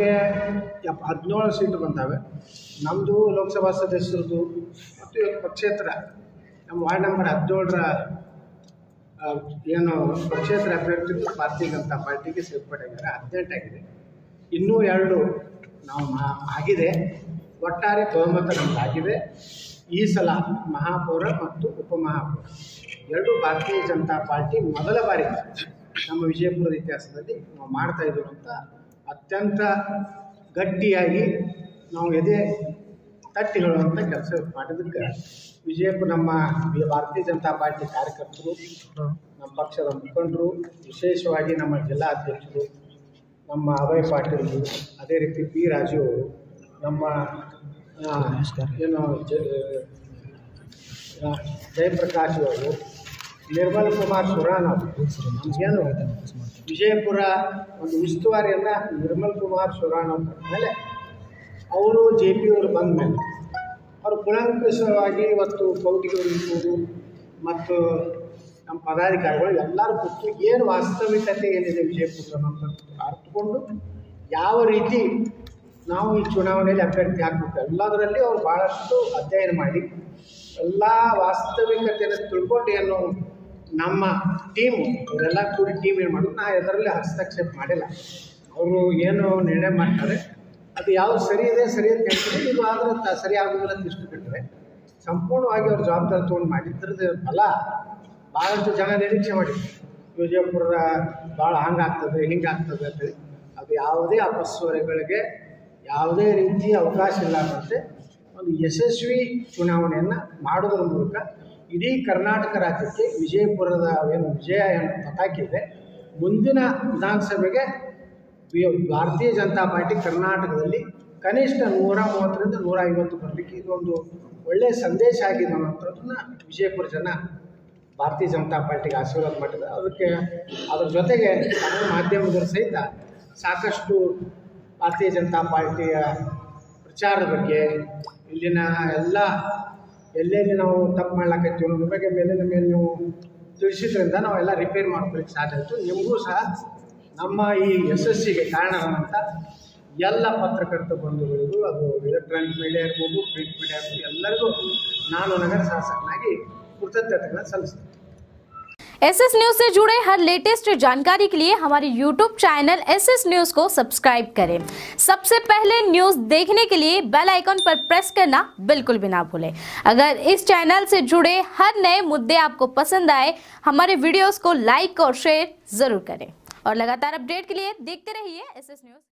ನಮಗೆ ಎಪ್ಪ ಹದಿನೇಳು ಸೀಟು ಬಂದಾವೆ ನಮ್ಮದು ಲೋಕಸಭಾ ಸದಸ್ಯರದು ಮತ್ತು ಇವತ್ತು ಪಕ್ಷೇತರ ನಮ್ಮ ವಾರ್ಡ್ ನಂಬರ್ ಹದಿನೇಳರ ಆ, ಏನು ಪಕ್ಷೇತರ ಅಭ್ಯರ್ಥಿಗಳು ಭಾರತೀಯ ಜನತಾ ಪಾರ್ಟಿಗೆ ಸೇರ್ಪಡೆಯಾಗಿದ್ದಾರೆ ಹದಿನೆಂಟಾಗಿದೆ ಇನ್ನೂ ಎರಡು ನಾವು ಮಾ- ಆಗಿದೆ ಒಟ್ಟಾರೆ ಬಹುಮತ ನಮ್ಮದಾಗಿದೆ ಈ ಸಲ ಮಹಾಪೌರ ಮತ್ತು ಉಪಮಹಾಪೌರ ಎರಡೂ ಭಾರತೀಯ ಜನತಾ ಪಾರ್ಟಿ ಮೊದಲ ಬಾರಿ ನಮ್ಮ ವಿಜಯಪುರದ ಇತಿಹಾಸದಲ್ಲಿ ನಾವು ಮಾಡ್ತಾ ಇದ್ದೀವಿ ಅಂತ ಅತ್ಯಂತ ಗಟ್ಟಿಯಾಗಿ ನಾವು ಎದೆ ತಟ್ಟಿ ಹೇಳುವಂಥ ಕೆಲಸ ಮಾಡಿದ್ದಕ್ಕೆ ವಿಜಯಪುರ ನಮ್ಮ ಬಿ- ಭಾರತೀಯ ಜನತಾ ಪಾರ್ಟಿ ಕಾರ್ಯಕರ್ತರು ನಮ್ಮ ಪಕ್ಷದ ಮುಖಂಡರು ವಿಶೇಷವಾಗಿ ನಮ್ಮ ಜಿಲ್ಲಾಧ್ಯಕ್ಷರು ನಮ್ಮ ಅಭಯ್ ಪಾಟೀಲ್ ಅದೇ ರೀತಿ ಪಿ ರಾಜು ಅವರು ನಮ್ಮ ಆ, ಏನು ಜ ಆ, ಜಯಪ್ರಕಾಶ್ ಅವರು ನಿರ್ಮಲ್ ಕುಮಾರ್ ಸುರಾನ್ ಅವರು ನಮಗೇನು ವಿಜಯಪುರ ಒಂದು ಉಸ್ತುವಾರಿಯನ್ನು ನಿರ್ಮಲ್ ಕುಮಾರ್ ಸುರಾನ್ ಅವ್ರ ಮೇಲೆ ಅವರು ಜೆ ಪಿ ಅವರು ಬಂದ ಮೇಲೆ ಅವರು ಕುಲಂಕುಷವಾಗಿ ಇವತ್ತು ಕೌಟಿಗಳು ಇರ್ಬೋದು ಮತ್ತು ನಮ್ಮ ಪದಾಧಿಕಾರಿಗಳು ಎಲ್ಲರೂ ಕೂತು ಏನು ವಾಸ್ತವಿಕತೆ ಏನಿದೆ ವಿಜಯಪುರ ಅನ್ನೋಂಥದ್ದು ಅರ್ಥಕೊಂಡು ಯಾವ ರೀತಿ ನಾವು ಈ ಚುನಾವಣೆಯಲ್ಲಿ ಅಭ್ಯರ್ಥಿ ಹಾಕಬೇಕು ಎಲ್ಲದರಲ್ಲಿ ಅವರು ಭಾಳಷ್ಟು ಅಧ್ಯಯನ ಮಾಡಿ ಎಲ್ಲ ವಾಸ್ತವಿಕತೆಯನ್ನು ತಿಳ್ಕೊಂಡು ಏನು ನಮ್ಮ ಟೀಮು ಅವರೆಲ್ಲ ಕೂಡಿ ಟೀಮ್ ಏನು ಮಾಡೋದು ನಾ ಇದರಲ್ಲಿ ಹಸ್ತಕ್ಷೇಪ ಮಾಡಿಲ್ಲ ಅವರು ಏನು ನಿರ್ಣಯ ಮಾಡ್ತಾರೆ ಅದು ಯಾವ್ದು ಸರಿ ಇದೆ ಸರಿ ಅಂತ ಹೇಳ್ತಾರೆ ಇದು ಆದ್ರೆ ತ- ಸರಿ ಆಗೋದಿಲ್ಲ ಅಂತ ಇಷ್ಟು ಬಿಟ್ಟರೆ ಸಂಪೂರ್ಣವಾಗಿ ಅವ್ರು ಜವಾಬ್ದಾರಿ ತೊಗೊಂಡು ಮಾಡಿದ್ರದ್ದು ಫಲ ಭಾಳಷ್ಟು ಜನ ನಿರೀಕ್ಷೆ ಮಾಡಿದ್ರು ವಿಜಯಪುರದ ಭಾಳ ಹಂಗಾಗ್ತದೆ ಹಿಂಗಾಗ್ತದೆ ಅಂತೇಳಿ ಅದು ಯಾವುದೇ ಅಪಸ್ವರಗಳಿಗೆ ಯಾವುದೇ ರೀತಿ ಅವಕಾಶ ಇಲ್ಲದಂತೆ ಒಂದು ಯಶಸ್ವಿ ಚುನಾವಣೆಯನ್ನು ಮಾಡೋದ್ರ ಮೂಲಕ ಇಡೀ ಕರ್ನಾಟಕ ರಾಜ್ಯಕ್ಕೆ ವಿಜಯಪುರದ ಏನು ವಿಜಯ ಏನು ಪತಾಕೆ ಇದೆ ಮುಂದಿನ ವಿಧಾನಸಭೆಗೆ ವಿ- ಭಾರತೀಯ ಜನತಾ ಪಾರ್ಟಿ ಕರ್ನಾಟಕದಲ್ಲಿ ಕನಿಷ್ಠ ನೂರ ಮೂವತ್ತರಿಂದ ನೂರ ಐವತ್ತು ಬರಲಿಕ್ಕೆ ಇದೊಂದು ಒಳ್ಳೆಯ ಸಂದೇಶ ಆಗಿದೆ ಅನ್ನೋಂಥದ್ದನ್ನ ವಿಜಯಪುರ ಜನ ಭಾರತೀಯ ಜನತಾ ಪಾರ್ಟಿಗೆ ಆಶೀರ್ವಾದ ಮಾಡಿದ್ದಾರೆ ಅದಕ್ಕೆ ಅದ್ರ ಜೊತೆಗೆ ಕನ್ನಡ ಮಾಧ್ಯಮದವರು ಸಹಿತ ಸಾಕಷ್ಟು ಭಾರತೀಯ ಜನತಾ ಪಾರ್ಟಿಯ ಪ್ರಚಾರದ ಬಗ್ಗೆ ಇಲ್ಲಿನ ಎಲ್ಲ ಎಲ್ಲೆಲ್ಲಿ ನಾವು ತಪ್ಪು ಮಾಡ್ಲಾಕತ್ತೀವಿ ಅನ್ನೋದ್ರ ಬಗ್ಗೆ ಮೇಲಿನ ಮೇಲೆ ನೀವು ತಿಳಿಸಿದ್ರಿಂದ ನಾವೆಲ್ಲ ರಿಪೇರ್ ಮಾಡ್ಕೊಳ್ಳಿಕ್ಕೆ ಸಾಧ್ಯ ಆಯಿತು ನಿಮಗೂ ಸಹ ನಮ್ಮ ಈ ಯಶಸ್ಸಿಗೆ ಕಾರಣವಾದಂಥ ಎಲ್ಲ ಪತ್ರಕರ್ತ ಬಂಧುಗಳಿಗೂ ಅದು ಎಲೆಕ್ಟ್ರಾನಿಕ್ ಮೀಡಿಯಾ ಇರ್ಬೋದು ಪ್ರಿಂಟ್ ಮೀಡಿಯಾ ಇರ್ಬೋದು ಎಲ್ಲರಿಗೂ ನಾನು ನಗರ ಶಾಸಕನಾಗಿ ಕೃತಜ್ಞತೆಗಳನ್ನು ಸಲ್ಲಿಸ್ತೇನೆ एस एस न्यूज से जुड़े हर लेटेस्ट जानकारी के लिए हमारे YouTube channel S S news को सब्सक्राइब करें सबसे पहले न्यूज देखने के लिए बेल आइकन पर प्रेस करना बिल्कुल भी ना भूलें अगर इस चैनल से जुड़े हर नए मुद्दे आपको पसंद आए हमारे वीडियोस को लाइक और शेयर जरूर करें और लगातार अपडेट के लिए देखते रहिए एस एस न्यूज